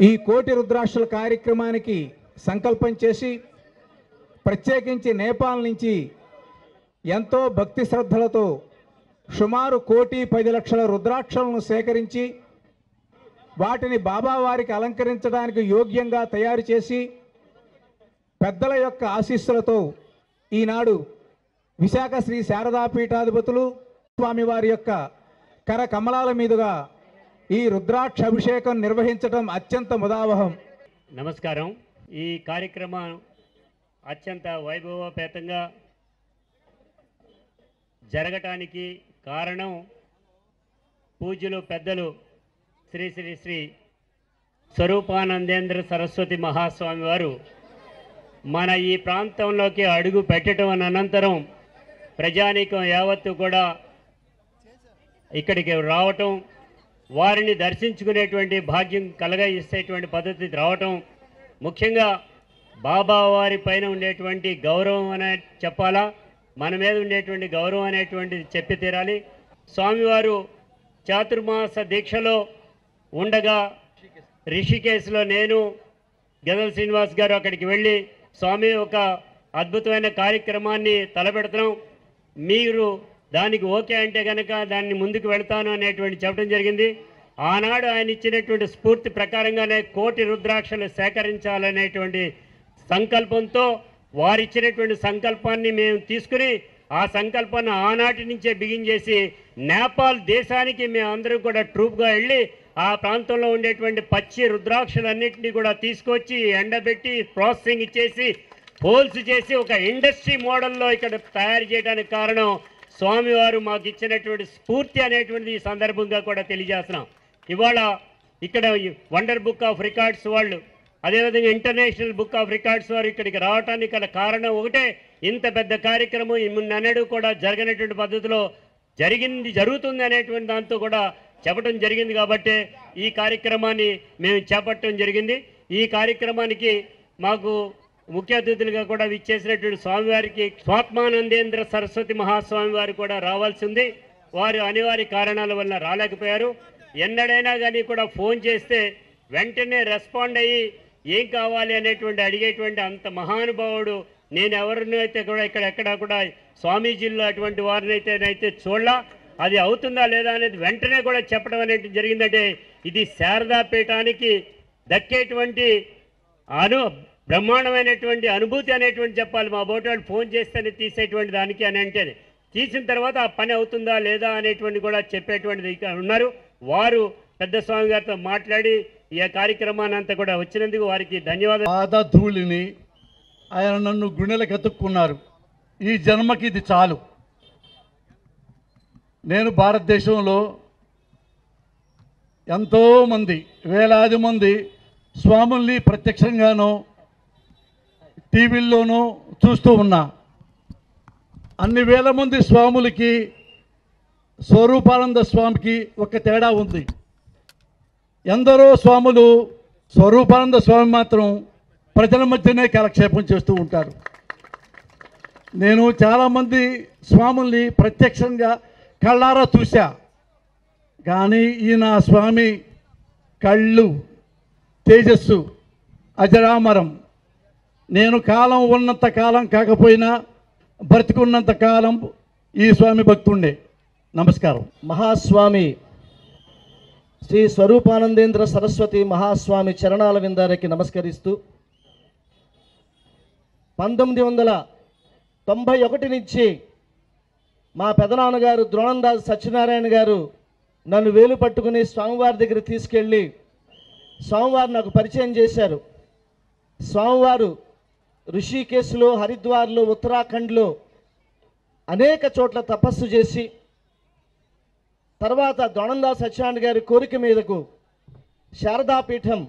ఈ కోటి రుద్రాక్షల కార్యక్రమానికి సంకల్పం చేసి ప్రత్యేకించి నేపాల్ నుంచి ఎంతో భక్తి శ్రద్ధలతో సుమారు కోటి పది లక్షల రుద్రాక్షలను సేకరించి వాటిని బాబావారికి అలంకరించడానికి యోగ్యంగా తయారు చేసి పెద్దల యొక్క ఆశీస్సులతో ఈనాడు విశాఖ శ్రీ శారదా పీఠాధిపతులు స్వామివారి యొక్క కర కమలాల మీదుగా ఈ రుద్రాక్ష అభిషేకం నిర్వహించడం అత్యంత ముదావహం నమస్కారం ఈ కార్యక్రమం అత్యంత వైభవపేతంగా జరగటానికి కారణం పూజ్యులు పెద్దలు శ్రీ శ్రీ శ్రీ స్వరూపానందేంద్ర సరస్వతి మహాస్వామి వారు మన ఈ ప్రాంతంలోకి అడుగు పెట్టడం అనంతరం ప్రజానీకం యావత్తు కూడా ఇక్కడికి రావటం వారిని దర్శించుకునేటువంటి భాగ్యం కలగజేసేటువంటి పద్ధతి రావటం ముఖ్యంగా బాబా వారి పైన ఉండేటువంటి గౌరవం అనే చెప్పాలా మన మీద ఉండేటువంటి గౌరవం అనేటువంటిది చెప్పి తీరాలి స్వామివారు చాతుర్మాస దీక్షలో ఉండగా రిషికేశ్లో నేను గదల శ్రీనివాస్ గారు అక్కడికి వెళ్ళి స్వామి ఒక అద్భుతమైన కార్యక్రమాన్ని తలపెడుతున్నాం మీరు దానికి ఓకే అంటే కనుక దాన్ని ముందుకు వెళ్తాను అనేటువంటి చెప్పడం జరిగింది ఆనాడు ఆయన ఇచ్చినటువంటి స్ఫూర్తి ప్రకారంగానే కోటి రుద్రాక్షలు సేకరించాలనేటువంటి సంకల్పంతో వారిచ్చినటువంటి సంకల్పాన్ని మేము తీసుకుని ఆ సంకల్పాన్ని ఆనాటి నుంచే బిగిన్ చేసి నేపాల్ దేశానికి మేమందరం కూడా ట్రూప్గా వెళ్ళి ఆ ప్రాంతంలో ఉండేటువంటి పచ్చి రుద్రాక్షలన్నింటినీ కూడా తీసుకొచ్చి ఎండబెట్టి ప్రాసెసింగ్ ఇచ్చేసి హోల్స్ చేసి ఒక ఇండస్ట్రీ మోడల్లో ఇక్కడ తయారు చేయడానికి కారణం స్వామివారు మాకు ఇచ్చినటువంటి స్ఫూర్తి అనేటువంటిది ఈ సందర్భంగా కూడా తెలియజేస్తున్నాం ఇవాళ ఇక్కడ ఈ వండర్ బుక్ ఆఫ్ రికార్డ్స్ వాళ్ళు అదేవిధంగా ఇంటర్నేషనల్ బుక్ ఆఫ్ రికార్డ్స్ వారు ఇక్కడికి రావడానికి గల కారణం ఒకటే ఇంత పెద్ద కార్యక్రమం మున్నెన్నడూ కూడా జరగనటువంటి పద్ధతిలో జరిగింది జరుగుతుంది అనేటువంటి దాంతో కూడా చెప్పడం జరిగింది కాబట్టి ఈ కార్యక్రమాన్ని మేము చేపట్టడం జరిగింది ఈ కార్యక్రమానికి మాకు ముఖ్య అతిథులుగా కూడా విచ్చేసినటువంటి స్వామివారికి స్వాత్మానందేంద్ర సరస్వతి మహాస్వామి వారు కూడా రావాల్సి ఉంది వారు అనివార్య కారణాల వల్ల రాలేకపోయారు ఎన్నడైనా కానీ కూడా ఫోన్ చేస్తే వెంటనే రెస్పాండ్ అయ్యి ఏం కావాలి అనేటువంటి అడిగేటువంటి అంత మహానుభావుడు నేను ఎవరినైతే కూడా ఇక్కడ ఎక్కడా కూడా స్వామీజీల్లో అటువంటి వారినైతే అయితే చూడలా అది అవుతుందా లేదా అనేది వెంటనే కూడా చెప్పడం అనేది జరిగిందంటే ఇది శారదా పీఠానికి దక్కేటువంటి అను బ్రహ్మాండమైనటువంటి అనుభూతి అనేటువంటి చెప్పాలి మా బోటి వాళ్ళు ఫోన్ చేస్తేనే తీసేటువంటి దానికి అని అంటే తీసిన తర్వాత ఆ పని అవుతుందా లేదా అనేటువంటి కూడా చెప్పేటువంటిది ఇక్కడ ఉన్నారు వారు పెద్ద స్వామి గారితో మాట్లాడి ఈ కార్యక్రమాన్ని అంతా కూడా వచ్చినందుకు వారికి ధన్యవాదాలు పాద ధూళిని ఆయన నన్ను గుండెలకు ఎత్తుక్కున్నారు ఈ జన్మకి ఇది చాలు నేను భారతదేశంలో ఎంతోమంది వేలాది మంది స్వాముల్ని ప్రత్యక్షంగానో టీవీల్లోనూ చూస్తూ ఉన్నా అన్ని వేల మంది స్వాములకి స్వరూపానంద స్వామికి ఒక తేడా ఉంది ఎందరో స్వాములు స్వరూపానంద స్వామి మాత్రం ప్రజల మధ్యనే కాలక్షేపం చేస్తూ ఉంటారు నేను చాలామంది స్వాముల్ని ప్రత్యక్షంగా కళ్ళారా చూశా కానీ ఈయన స్వామి కళ్ళు తేజస్సు అజరామరం నేను కాలం ఉన్నంత కాలం కాకపోయినా బ్రతికున్నంత కాలం ఈ స్వామి భక్తుండే నమస్కారం మహాస్వామి శ్రీ స్వరూపానందేంద్ర సరస్వతి మహాస్వామి చరణాల విందారికి నమస్కరిస్తూ పంతొమ్మిది వందల తొంభై ఒకటి నుంచి మా పెదనాన్నగారు ద్రోణందాస్ సత్యనారాయణ గారు నన్ను వేలు పట్టుకుని స్వామివారి దగ్గర తీసుకెళ్ళి స్వామివారు నాకు పరిచయం చేశారు స్వామివారు ఋషికేశ్లో హరిద్వార్లో ఉత్తరాఖండ్లో అనేక చోట్ల తపస్సు చేసి తర్వాత దొణందా సత్యనారాయణ గారి కోరిక మీదకు శారదాపీఠం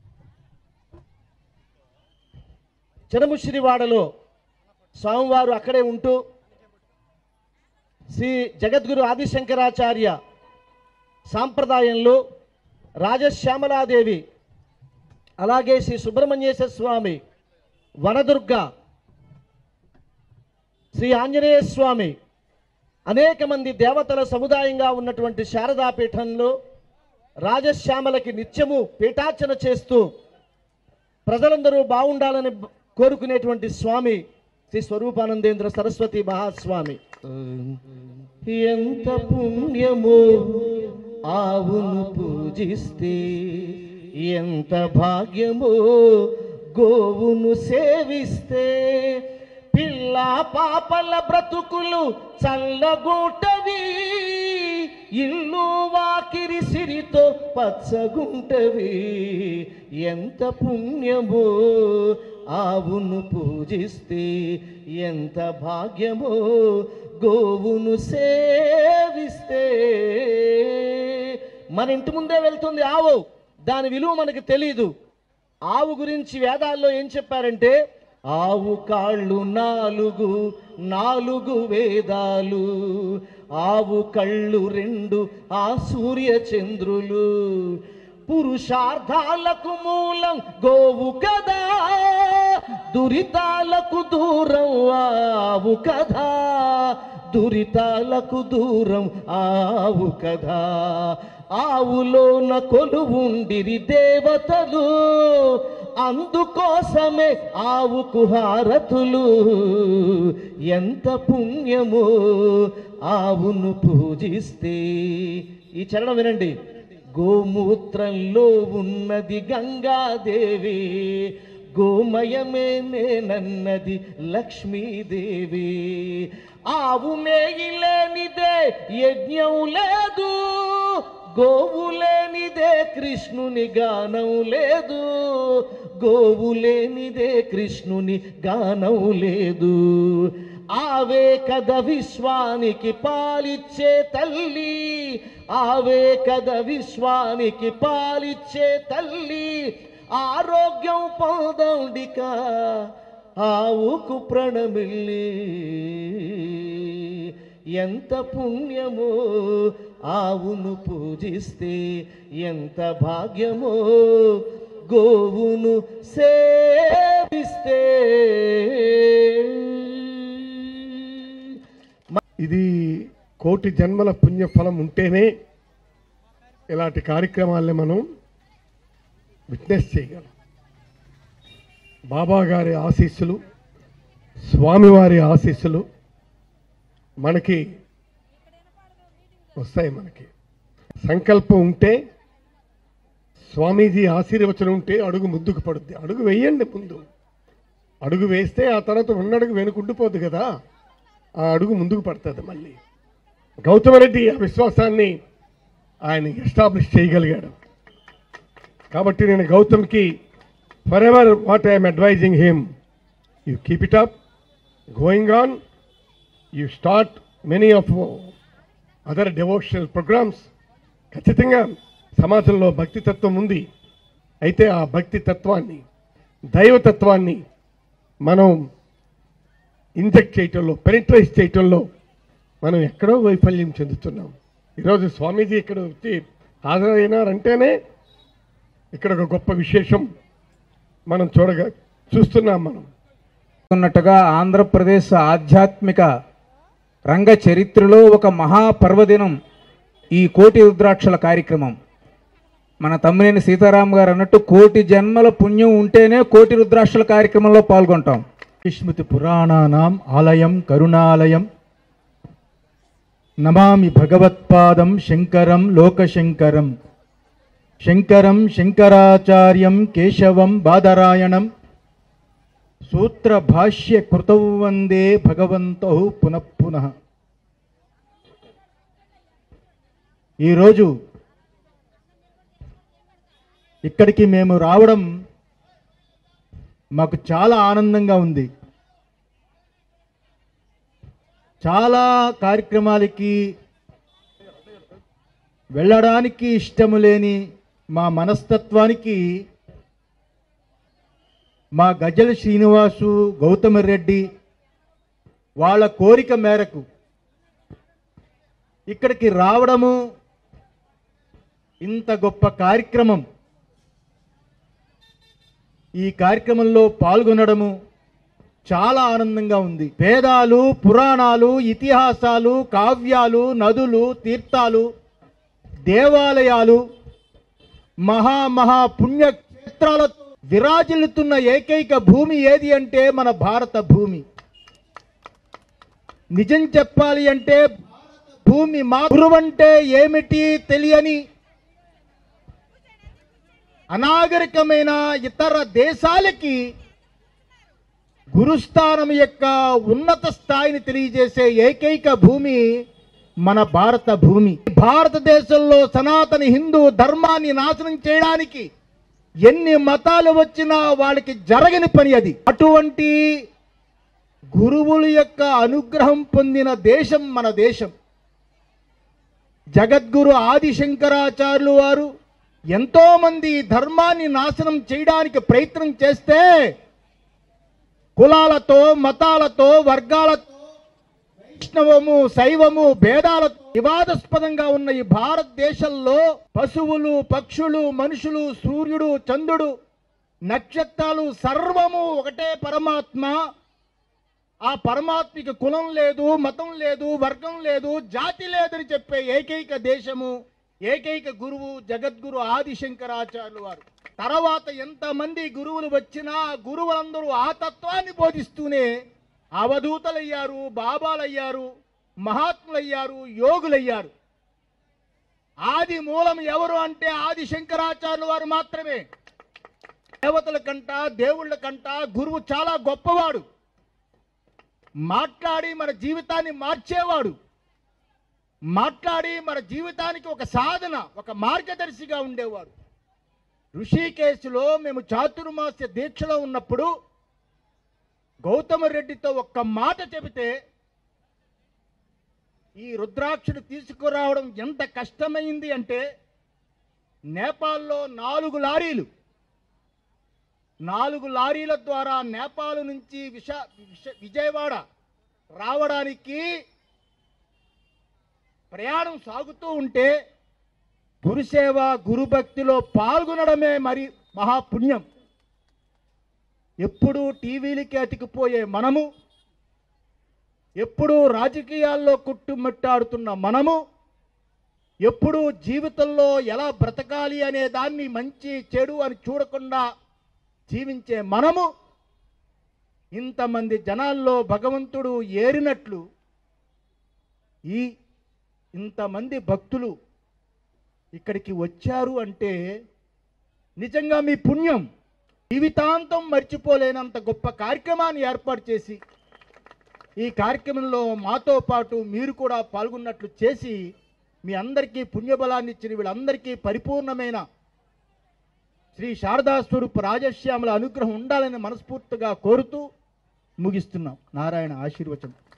చిరముశ్రివాడలో స్వామివారు అక్కడే ఉంటూ శ్రీ జగద్గురు ఆదిశంకరాచార్య సాంప్రదాయంలో రాజశ్యామలాదేవి అలాగే శ్రీ సుబ్రహ్మణ్యేశ్వర స్వామి వనదుర్గ శ్రీ ఆంజనేయ స్వామి అనేక మంది దేవతల సముదాయంగా ఉన్నటువంటి శారదాపీఠంలో రాజశ్యామలకి నిత్యము పీఠార్చన చేస్తూ ప్రజలందరూ బాగుండాలని బ- కోరుకునేటువంటి స్వామి శ్రీ స్వరూపానందేంద్ర సరస్వతి మహాస్వామి ఎంత పుణ్యమో ఆవును పూజిస్తే ఎంత భాగ్యమో గోవును సేవిస్తే పిల్ల పాపల బ్రతుకులు చల్లగూటవి ఇల్లు వాకిరి సిరితో పచ్చగుంటవి ఎంత పుణ్యమో ఆవును పూజిస్తే ఎంత భాగ్యమో గోవును సేవిస్తే మన ఇంటి ముందే వెళ్తుంది ఆవు దాని విలువ మనకు తెలియదు ఆవు గురించి వేదాల్లో ఏం చెప్పారంటే ఆవు కాళ్ళు నాలుగు నాలుగు వేదాలు ఆవు కళ్ళు రెండు ఆ సూర్య చంద్రులు పురుషార్థాలకు మూలం గోవు కదా దురితాలకు దూరం ఆవు కదా దురితాలకు దూరం ఆవు కదా ఆవులోన కొలువుండిరి దేవతలు అందుకోసమే ఆవుకు హారతులు ఎంత పుణ్యమో ఆవును పూజిస్తే ఈ చరణం వినండి గోమూత్రంలో ఉన్నది గంగాదేవి గోమయమే నేనన్నది లక్ష్మీదేవి ఆవు మేయిలేనిదే యజ్ఞం లేదు గోవు లేనిదే కృష్ణుని గానం లేదు గోవు లేనిదే కృష్ణుని గానం లేదు ఆవే కథ విశ్వానికి పాలిచ్చే తల్లి ఆవే కథ విశ్వానికి పాలిచ్చే తల్లి ఆరోగ్యం పొందండిక ఆవుకు ప్రణమిల్లి ఎంత పుణ్యమో ఆవును పూజిస్తే ఎంత భాగ్యమో గోవును సేవిస్తే ఇది కోటి జన్మల పుణ్యఫలం ఉంటేనే ఇలాంటి కార్యక్రమాల్ని మనం విట్నెస్ చేయగలం బాబా గారి ఆశీస్సులు స్వామివారి ఆశీస్సులు మనకి వస్తాయి మనకి సంకల్పం ఉంటే స్వామీజీ ఆశీర్వచనం ఉంటే అడుగు ముందుకు పడుద్ది అడుగు వేయండి ముందు అడుగు వేస్తే ఆ తర్వాత ఉన్నడుగు వెనుకుండిపోద్ది కదా ఆ అడుగు ముందుకు పడుతుంది మళ్ళీ గౌతమ రెడ్డి ఆ విశ్వాసాన్ని ఆయన ఎస్టాబ్లిష్ చేయగలిగాడు కాబట్టి నేను గౌతమ్కి for ever what I'm advising him you keep it up going on you start many of other devotional programmes ఖచ్చితంగా సమాజంలో భక్తి తత్వం ఉంది అయితే ఆ భక్తి తత్వాన్ని దైవతత్వాన్ని మనం ఇంజెక్ట్ చేయటంలో పెనిట్రైజ్ చేయటంలో మనం ఎక్కడో వైఫల్యం చెందుతున్నాం ఈరోజు స్వామీజీ ఇక్కడ వచ్చి హాజరైనారంటేనే ఇక్కడ ఒక గొప్ప విశేషం మనం చూడగా చూస్తున్నాం మనం ఉన్నట్టుగా ఆంధ్రప్రదేశ్ ఆధ్యాత్మిక రంగ చరిత్రలో ఒక మహాపర్వదినం ఈ కోటి రుద్రాక్షల కార్యక్రమం మన తమ్మినేని సీతారాం గారు అన్నట్టు కోటి జన్మల పుణ్యం ఉంటేనే కోటి రుద్రాక్షల కార్యక్రమంలో పాల్గొంటాం విస్మృతి పురాణానాం ఆలయం కరుణాలయం నమామి భగవత్పాదం శంకరం లోకశంకరం శంకరం శంకరాచార్యం కేశవం బాదరాయణం సూత్రభాష్య కృతౌ వందే భగవంతౌ పునః పునః ఈరోజు ఇక్కడికి మేము రావడం మాకు చాలా ఆనందంగా ఉంది చాలా కార్యక్రమాలకి వెళ్ళడానికి ఇష్టము లేని మా మనస్తత్వానికి మా గజల శ్రీనివాసు గౌతమ రెడ్డి వాళ్ళ కోరిక మేరకు ఇక్కడికి రావడము ఇంత గొప్ప కార్యక్రమం ఈ కార్యక్రమంలో పాల్గొనడము చాలా ఆనందంగా ఉంది వేదాలు పురాణాలు ఇతిహాసాలు కావ్యాలు నదులు తీర్థాలు దేవాలయాలు మహా మహా పుణ్యక్షేత్రాలతో విరాజిల్లుతున్న ఏకైక భూమి ఏది అంటే మన భారత భూమి నిజం చెప్పాలి అంటే భూమి మా గురువంటే ఏమిటి తెలియని అనాగరికమైన ఇతర దేశాలకి గురుస్థానం యొక్క ఉన్నత స్థాయిని తెలియజేసే ఏకైక భూమి మన భారత భూమి భారతదేశంలో సనాతన హిందూ ధర్మాన్ని నాశనం చేయడానికి ఎన్ని మతాలు వచ్చినా వాళ్ళకి జరగని పని అది అటువంటి గురువుల యొక్క అనుగ్రహం పొందిన దేశం మన దేశం జగద్గురు ఆదిశంకరాచార్యులు వారు ఎంతో మంది ధర్మాన్ని నాశనం చేయడానికి ప్రయత్నం చేస్తే కులాలతో మతాలతో వర్గాలతో వైష్ణవము శైవము భేదాలతో వివాదాస్పదంగా ఉన్న ఈ భారతదేశంలో పశువులు పక్షులు మనుషులు సూర్యుడు చంద్రుడు నక్షత్రాలు సర్వము ఒకటే పరమాత్మ ఆ పరమాత్మకి కులం లేదు మతం లేదు వర్గం లేదు జాతి లేదని చెప్పే ఏకైక దేశము ఏకైక గురువు జగద్గురు ఆదిశంకరాచార్యులు వారు తర్వాత ఎంతమంది గురువులు వచ్చినా ఆ గురువులందరూ ఆ తత్వాన్ని బోధిస్తూనే అవధూతలయ్యారు బాబాలయ్యారు మహాత్ములయ్యారు యోగులయ్యారు ఆది మూలం ఎవరు అంటే ఆది శంకరాచార్యులు వారు మాత్రమే దేవతల కంట దేవుళ్ళ కంట గురువు చాలా గొప్పవాడు మాట్లాడి మన జీవితాన్ని మార్చేవాడు మాట్లాడి మన జీవితానికి ఒక సాధన ఒక మార్గదర్శిగా ఉండేవాడు ఋషికేశులో మేము చాతుర్మాస్య దీక్షలో ఉన్నప్పుడు గౌతమ రెడ్డితో ఒక్క మాట చెబితే ఈ రుద్రాక్షను తీసుకురావడం ఎంత కష్టమైంది అంటే నేపాల్లో నాలుగు లారీలు నాలుగు లారీల ద్వారా నేపాల్ నుంచి విశా విశ- విజయవాడ రావడానికి ప్రయాణం సాగుతూ ఉంటే గురుసేవ గురుభక్తిలో పాల్గొనడమే మరి మహాపుణ్యం ఎప్పుడూ టీవీలకి అతికిపోయే మనము ఎప్పుడూ రాజకీయాల్లో కొట్టుమిట్టాడుతున్న మనము ఎప్పుడూ జీవితంలో ఎలా బ్రతకాలి అనే దాన్ని మంచి చెడు అని చూడకుండా జీవించే మనము ఇంతమంది జనాల్లో భగవంతుడు ఏరినట్లు ఈ ఇంతమంది భక్తులు ఇక్కడికి వచ్చారు అంటే నిజంగా మీ పుణ్యం జీవితాంతం మర్చిపోలేనంత గొప్ప కార్యక్రమాన్ని ఏర్పాటు చేసి ఈ కార్యక్రమంలో మాతో పాటు మీరు కూడా పాల్గొన్నట్లు చేసి మీ అందరికీ పుణ్యబలాన్ని ఇచ్చిన వీళ్ళందరికీ పరిపూర్ణమైన శ్రీ శారదా స్వరూప్ రాజశ్యాముల అనుగ్రహం ఉండాలని మనస్ఫూర్తిగా కోరుతూ ముగిస్తున్నాం నారాయణ ఆశీర్వచనం